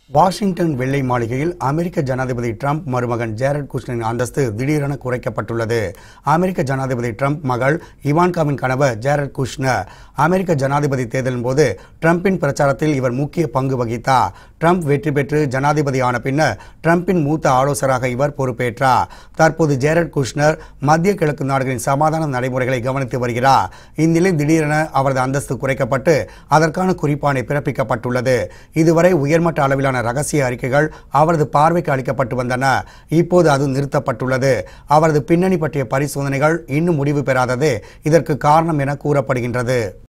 Washington வெள்ளை மாளிகையில் அமெரிக்க ஜனாதிபதி ட்ரம்ப் மருமகன் ஜேரட் குஷ்னரின் அந்தஸ்து திடீரென குறைக்கப்பட்டுள்ளது அமெரிக்க ஜனாதிபதி ட்ரம்ப் மகள் இவான்காவின் கணவர் ஜேரட் குஷ்னர் அமெரிக்க ஜனாதிபதி தேர்தலின் போது ட்ரம்பின் பிரச்சாரத்தில் இவர் முக்கிய பங்கு வகித்தார் ட்ரம்ப் வெற்றி பெற்று ஜனாதிபதி ஆன பின்னர் ட்ரம்பின் மூத்த ஆலோசகராக இவர் பொறுப்பேற்றார் தற்போது ஜேரட் குஷ்னர் மத்திய கிழக்கு நாடுகளின் சமாதான நடைமுறைகளை கவனித்து வருகிறார் இந்நிலையில் திடீரென அவரது அந்தஸ்து குறைக்கப்பட்டு அதற்கான குறிப்பாணை பிறப்பிக்கப்பட்டுள்ளது இதுவரை உயர்மட்ட அளவிலான ரகசிய அறிக்கைகள் அவரது பார்வைக்கு அளிக்கப்பட்டு வந்தன இப்போது அது நிறுத்தப்பட்டுள்ளது அவரது பின்னணி பற்றிய பரிசோதனைகள் இன்னும் முடிவு பெறாதது இதற்கு காரணம் என கூறப்படுகின்றது